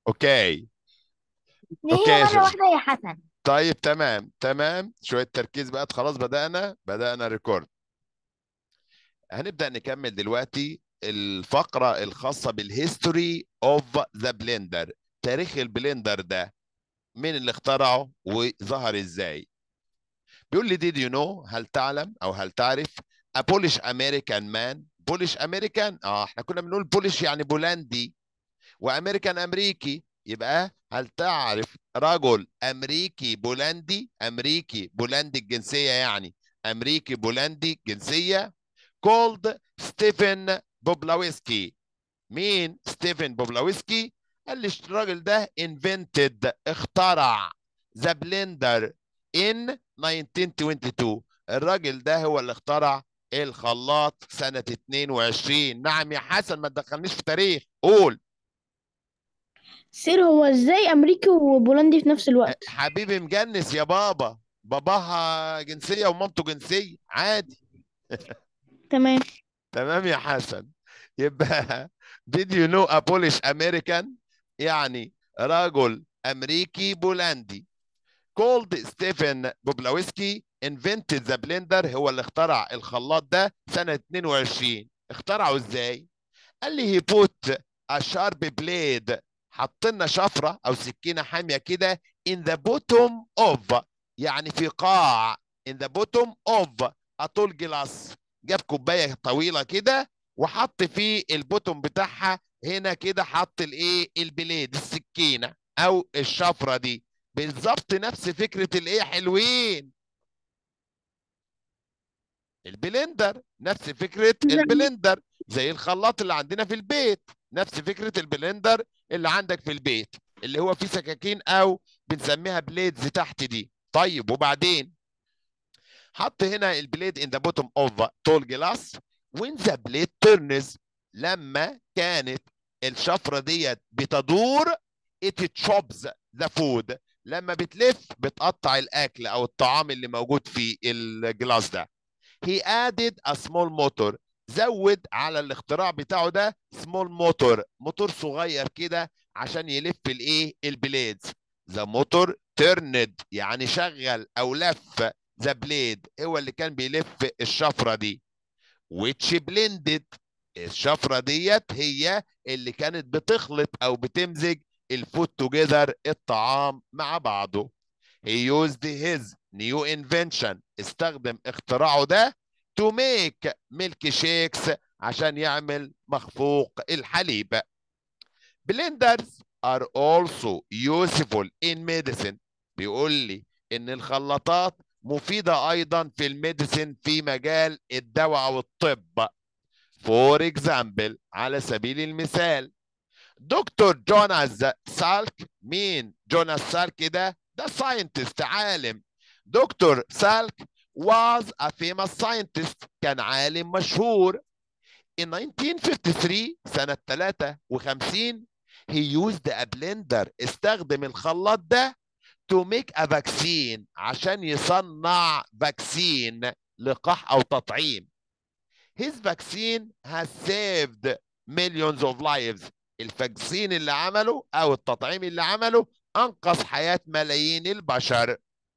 اوكي دي اوكي هي يا مرة شباب واحدة يا حسن طيب تمام تمام شوية تركيز بقى خلاص بدأنا بدأنا ريكورد هنبدأ نكمل دلوقتي الفقرة الخاصة بالهيستوري اوف ذا بلندر تاريخ البلندر ده مين اللي اخترعه وظهر ازاي بيقول لي did you know هل تعلم او هل تعرف a Polish American man Polish American اه احنا كنا بنقول بولش يعني بولندي وامريكان امريكي يبقى هل تعرف رجل امريكي بولندي امريكي بولندي الجنسيه يعني امريكي بولندي جنسيه كولد ستيفن بوبلاويسكي مين ستيفن بوبلاويسكي قال لي الراجل ده invented اخترع ذا بلندر in 1922 الراجل ده هو اللي اخترع الخلاط سنة 22 نعم يا حسن ما تدخلنيش في تاريخ قول سير هو ازاي امريكي وبولندي في نفس الوقت حبيبي مجنس يا بابا باباها جنسية ومامته جنسية عادي تمام تمام يا حسن يبقى did you know a Polish American يعني رجل أمريكي بولندي called ستيفن بوبلاوسكي invented the blender هو اللي اخترع الخلاط ده سنة 22 اخترعه ازاي؟ قال لي he put a sharp blade حط لنا شفرة أو سكينة حامية كده in the bottom of يعني في قاع in the bottom of a tall glass جاب كوباية طويلة كده وحط فيه البوتوم بتاعها هنا كده حط الايه البليد السكينة أو الشفرة دي بالظبط نفس فكرة الايه حلوين البلندر نفس فكرة البلندر زي الخلاط اللي عندنا في البيت نفس فكرة البلندر اللي عندك في البيت اللي هو فيه سكاكين او بنسميها بليدز تحت دي طيب وبعدين حط هنا البليد in the bottom of tall glass when the blade turns لما كانت الشفرة ديت بتدور it chops the food لما بتلف بتقطع الاكل او الطعام اللي موجود في الجلاس ده he added a small motor زود على الاختراع بتاعه ده small motor موتور صغير كده عشان يلف الايه البليدز the motor turned يعني شغل او لف the blade هو اللي كان بيلف الشفرة دي which blended الشفرة ديت هي اللي كانت بتخلط او بتمزج الفود توجذر الطعام مع بعضه he used his new invention استخدم اختراعه ده to make milk shakes عشان يعمل مخفوق الحليب blenders are also useful in medicine بيقول لي ان الخلاطات مفيدة ايضا في الميديسين في مجال الدواء والطب for example على سبيل المثال دكتور جوناس سالك مين جوناس سالك ده ده ساينتست عالم دكتور سالك was a famous scientist كان عالم مشهور in 1953 سنة 53 he used a blender استخدم الخلاط ده to make a vaccine عشان يصنع فاكسين لقاح أو تطعيم his vaccine has saved millions of lives الفاكسين اللي عمله او التطعيم اللي عمله انقذ حياه ملايين البشر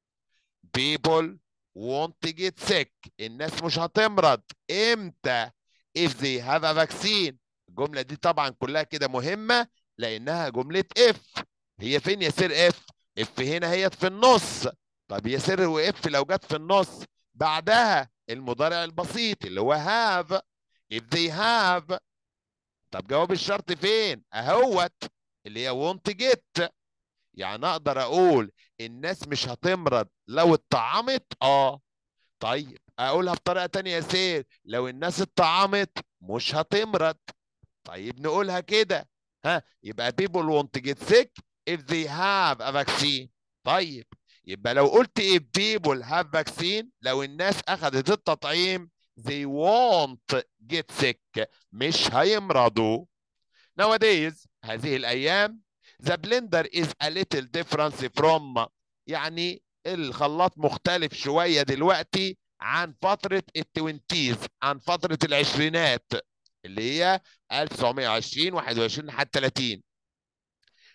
people won't get sick الناس مش هتمرض امتى if they have a vaccine الجمله دي طبعا كلها كده مهمه لانها جمله اف هي فين يا سير اف اف هنا هي في النص طب يا سير واف لو جت في النص بعدها المضارع البسيط اللي هو have if they have طب جواب الشرط فين؟ اهوت اللي هي won't get يعني اقدر اقول الناس مش هتمرض لو اتطعمت اه طيب اقولها بطريقه تانية يا سير لو الناس اتطعمت مش هتمرض طيب نقولها كده ها يبقى people won't get sick if they have a vaccine طيب يبقى لو قلت if people have vaccine لو الناس اخذت التطعيم they won't get sick مش هيمرضوا nowadays هذه الأيام the blender is a little difference from يعني الخلاط مختلف شوية دلوقتي عن فترة التوينتيز عن فترة العشرينات اللي هي 1920 21 لحد 30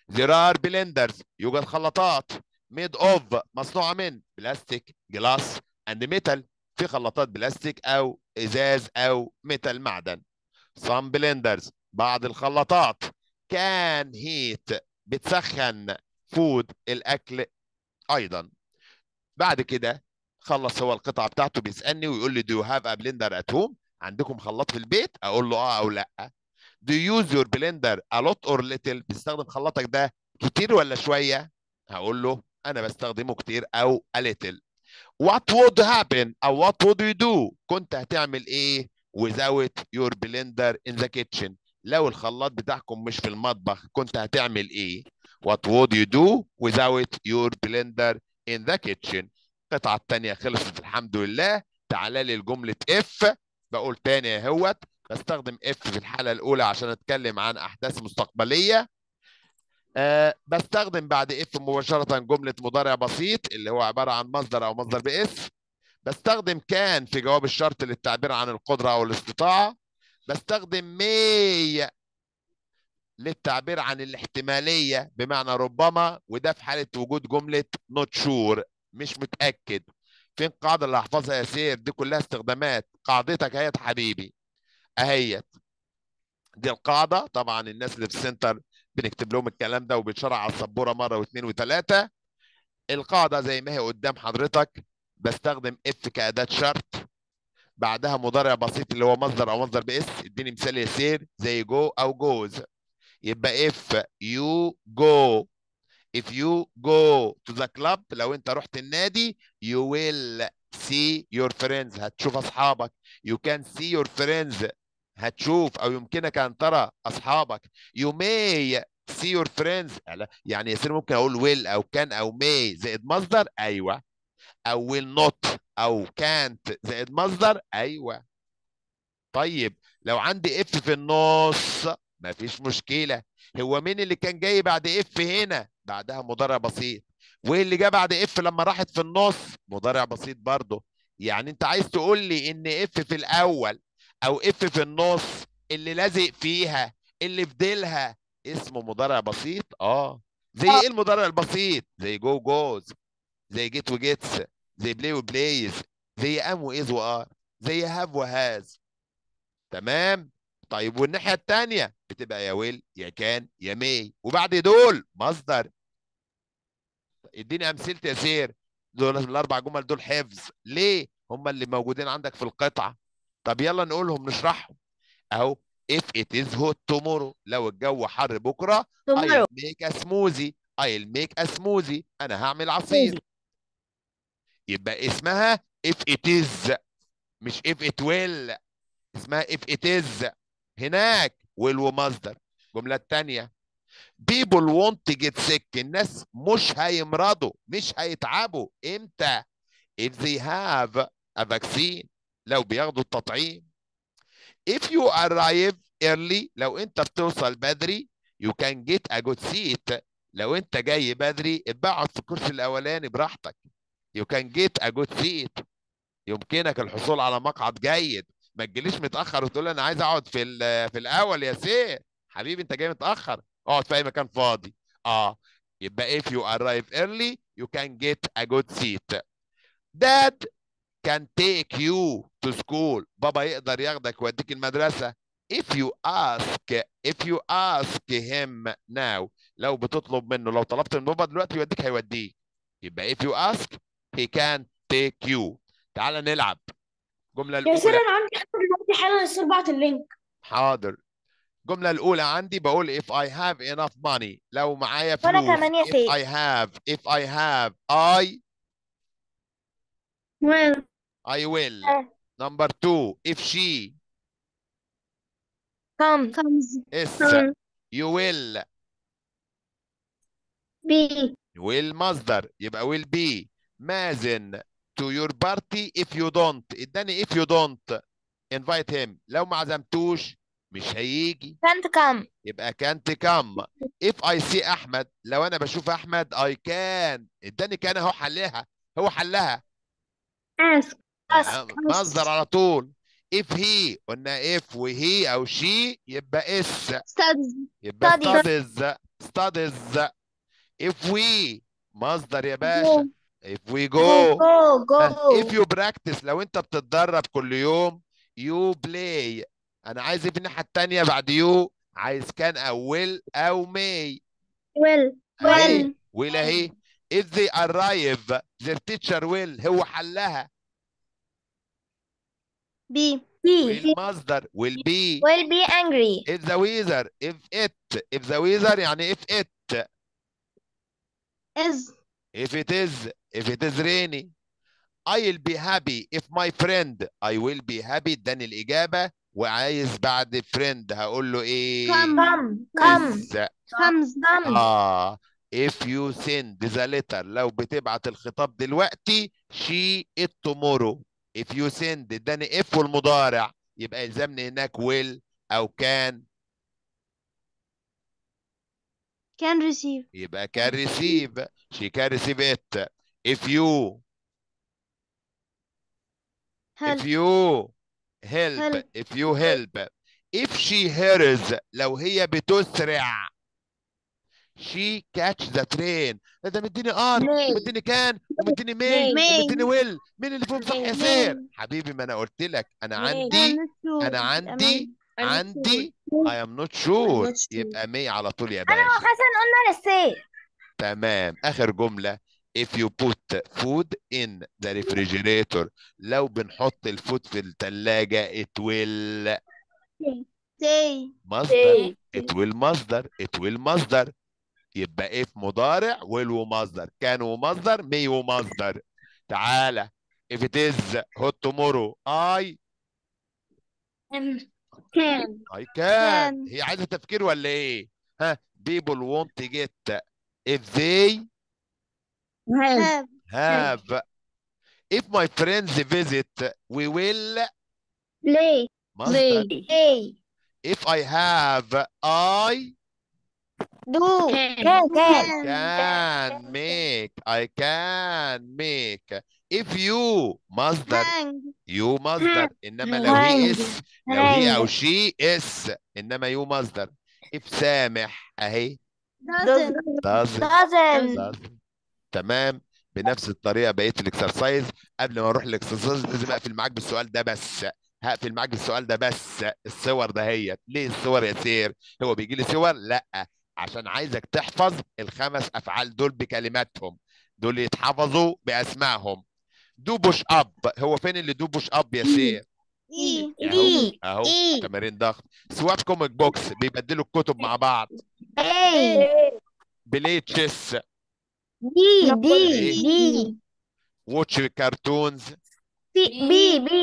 there are blenders يوجد خلاطات made of مصنوعة من بلاستيك جلاس and metal في خلاطات بلاستيك أو إزاز أو ميتال معدن some blenders بعض الخلاطات can heat بتسخن فود الأكل أيضا بعد كده خلص هو القطعة بتاعته بيسألني ويقول لي do you have a blender at home عندكم خلاط في البيت أقول له آه أو لأ do you use your blender a lot or little بتستخدم خلاطك ده كتير ولا شوية هقول له أنا بستخدمه كتير أو a little what would happen أو what would you do كنت هتعمل إيه without your blender in the kitchen لو الخلاط بتاعكم مش في المطبخ كنت هتعمل إيه what would you do without your blender in the kitchen القطعة التانية خلصت الحمد لله تعالى لي لجملة if بقول تاني اهوت بستخدم if في الحالة الأولى عشان أتكلم عن أحداث مستقبلية أه بستخدم بعد if مباشرة جملة مضارع بسيط اللي هو عبارة عن مصدر أو مصدر باسم بستخدم كان في جواب الشرط للتعبير عن القدرة أو الاستطاعة بستخدم may للتعبير عن الاحتمالية بمعنى ربما وده في حالة وجود جملة not sure مش متأكد فين القاعدة اللي هحفظها يا سير دي كلها استخدامات قاعدتك اهيت حبيبي اهيت دي القاعدة طبعا الناس اللي في السنتر بنكتب لهم الكلام ده وبيتشرح على السبورة مرة واثنين وثلاثة القاعدة زي ما هي قدام حضرتك بستخدم اف كأداة شرط بعدها مضارع بسيط اللي هو مصدر او مصدر باس اديني مثال يا سير زي جو او جوز يبقى if you go if you go to the club لو انت رحت النادي you will see your friends هتشوف اصحابك you can see your friends هتشوف او يمكنك ان ترى اصحابك you may see your friends يعني يصير ممكن اقول will او can او may زائد مصدر ايوه او will not او can't زائد مصدر ايوه طيب لو عندي اف في النص مفيش مشكله هو مين اللي كان جاي بعد اف هنا بعدها مضارع بسيط وايه اللي جه بعد اف لما راحت في النص مضارع بسيط برضه يعني انت عايز تقول لي ان اف في الاول او اف في النص اللي لازق فيها اللي في ديلها اسمه مضارع بسيط اه زي ايه المضارع البسيط زي جو جوز زي جيت وجيتس زي بلاي وبلايز زي ام وايز وار زي هاف وهاز تمام طيب والناحيه الثانيه بتبقى يا ويل يا كان يا مي وبعد دول مصدر اديني امثله يا سير دول الاربع جمل دول حفظ ليه هم اللي موجودين عندك في القطعه طب يلا نقولهم نشرحهم اهو if it is hot tomorrow لو الجو حر بكره I'll tomorrow make a smoothie I'll make a smoothie انا هعمل عصير يبقى اسمها if it is مش if it will اسمها if it is هناك will ومصدر الجملة الثانية people want to get sick الناس مش هيمرضوا مش هيتعبوا امتى if they have a vaccine لو بياخدوا التطعيم if you arrive early لو انت بتوصل بدري you can get a good seat لو انت جاي بدري ابقعد في الكرسي الاولاني براحتك you can get a good seat يمكنك الحصول على مقعد جيد ما تجيليش متاخر وتقول لي انا عايز اقعد في ال- في الاول يا سير حبيبي انت جاي متاخر اقعد في اي مكان فاضي اه يبقى if you arrive early you can get a good seat dad can take you to school بابا يقدر ياخدك ويوديك المدرسة if you ask if you ask him now لو بتطلب منه لو طلبت من بابا دلوقتي يوديك هيوديك يبقى if you ask he can take you تعال نلعب الجملة يا سير الأولى انا عندي حاجه دلوقتي حالا لسه بعت اللينك حاضر الجملة الأولى عندي بقول if I have enough money لو معايا وأنا فلوس كمان يا if سيد. I have if I have I وين I will آه. number two if she come خمس is كم you will بي will مصدر يبقى will be مازن to your party if you don't اداني if you don't invite him لو ما عزمتوش مش هيجي can't come يبقى can't come if I see احمد لو انا بشوف احمد I can اداني كان اهو حلها هو حلها ask ask مصدر على طول if he قلنا if وهي او she يبقى اس studies يبقى Studies. studies studies if we مصدر يا باشا if we go go go ها، if you practice لو انت بتتدرب كل يوم you play انا عايز ايه في الناحيه التانيه بعد you عايز كان او will او may well اهي well will اهي if they arrive their teacher will هو حلها B be والمصدر will be will be angry if the weather if it if the weather يعني if it is if it is if it is rainy I'll be happy if my friend I will be happy اداني الإجابة وعايز بعد friend هقول له إيه؟ come come is. comes comes آه if you send the letter لو بتبعت الخطاب دلوقتي she it tomorrow if you send اداني if والمضارع يبقى يلزمني هناك will أو can can receive يبقى can receive she can receive it if you help if you help Help. if you help if she hurries لو هي بتسرع she catch the train ده ده مديني ار May. ومديني كان ومديني مي May. ومديني ويل مين اللي فيهم صح يا May. سير حبيبي ما انا قلت لك انا May. عندي I'm not sure. انا عندي I'm not عندي sure. I am not sure not sure. يبقى مي على طول يا انا باشا وحسن قلنا للسير تمام اخر جمله if you put food in the refrigerator لو بنحط الفود في الثلاجه it will say مصدر it will مصدر it will مصدر يبقى if مضارع will ومصدر كان ومصدر may ومصدر تعالى if it is hot tomorrow I can I can Can. هي عايزة تفكير ولا ايه ها people won't get if they have have have if my friends visit we will play مصدر say if I have I do Can. can can can make I can make if you مصدر hang يو مصدر انما لو هي hang. اس لو هي او hang. شي اس انما يو مصدر if سامح اهي doesn't doesn't doesn't doesn't تمام بنفس الطريقه بقيه الاكسرسايز قبل ما اروح الاكسرسايز لازم اقفل معاك بالسؤال ده بس هقفل معاك بالسؤال ده بس الصور دهيت ليه الصور يا سير هو بيجي لي صور لا عشان عايزك تحفظ الخمس افعال دول بكلماتهم دول يتحفظوا باسمائهم دو بوش اب هو فين اللي دو بوش اب يا سير E اهو E اهو E تمارين ضغط سواب كوميك بوكس بيبدلوا الكتب مع بعض A بلاي تشيس D D D واتش كرتونز C B B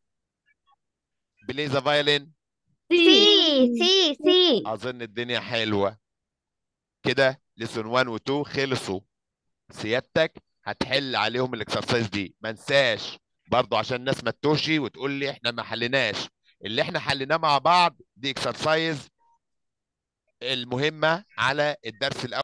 بلاي ذا فايلين C C C اظن الدنيا حلوه كده ليسون 1 و 2 خلصوا سيادتك هتحل عليهم الاكسرسايز دي ما انساش برضو عشان الناس ما تتوهش وتقول لي احنا ما حليناش اللي احنا حليناه مع بعض دي اكسرسايز المهمه على الدرس الاول